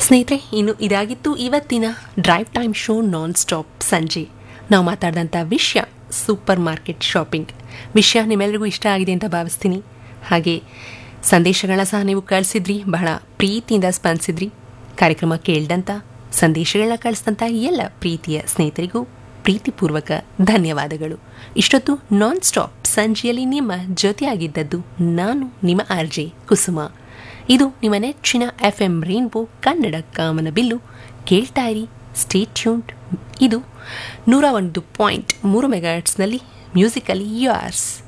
ಸ್ನೇಹಿತರೆ ಇನ್ನು ಇದಾಗಿತ್ತು ಇವತ್ತಿನ drive time show non stop ಸಂಜೆ ನಾವು ಮಾತಾಡಿದಂಥ ವಿಷಯ ಸೂಪರ್ ಮಾರ್ಕೆಟ್ ಶಾಪಿಂಗ್ ವಿಷಯ ನಿಮ್ಮೆಲ್ಲರಿಗೂ ಇಷ್ಟ ಆಗಿದೆ ಅಂತ ಭಾವಿಸ್ತೀನಿ ಹಾಗೆ ಸಂದೇಶಗಳನ್ನ ಸಹ ನೀವು ಕಳಿಸಿದ್ರಿ ಬಹಳ ಪ್ರೀತಿಯಿಂದ ಸ್ಪಂದಿಸಿದ್ರಿ ಕಾರ್ಯಕ್ರಮ ಕೇಳಿದಂಥ ಸಂದೇಶಗಳನ್ನ ಕಳಿಸಿದಂಥ ಎಲ್ಲ ಪ್ರೀತಿಯ ಸ್ನೇಹಿತರಿಗೂ ಪ್ರೀತಿಪೂರ್ವಕ ಧನ್ಯವಾದಗಳು ಇಷ್ಟೊತ್ತು ನಾನ್ ಸ್ಟಾಪ್ ಸಂಜೆಯಲ್ಲಿ ನಿಮ್ಮ ಜೊತೆಯಾಗಿದ್ದದ್ದು ನಾನು ನಿಮ್ಮ ಆರ್ಜೆ ಕುಸುಮ ಇದು ನಿಮ್ಮ ನೆಚ್ಚಿನ ಎಫ್ ಎಂ ರೈನ್ಬೋ ಕನ್ನಡ ಕಾಮನ ಬಿಲ್ಲು ಕೇಳ್ತಾ ಇರಿ ಸ್ಟೇ ಟ್ಯೂನ್ಡ್ ಇದು ನೂರ ಒಂದು ಪಾಯಿಂಟ್ ಮೂರು ಮೆಗಾಟ್ಸ್ನಲ್ಲಿ ಮ್ಯೂಸಿಕಲಿ ಯಾರ್ಸ್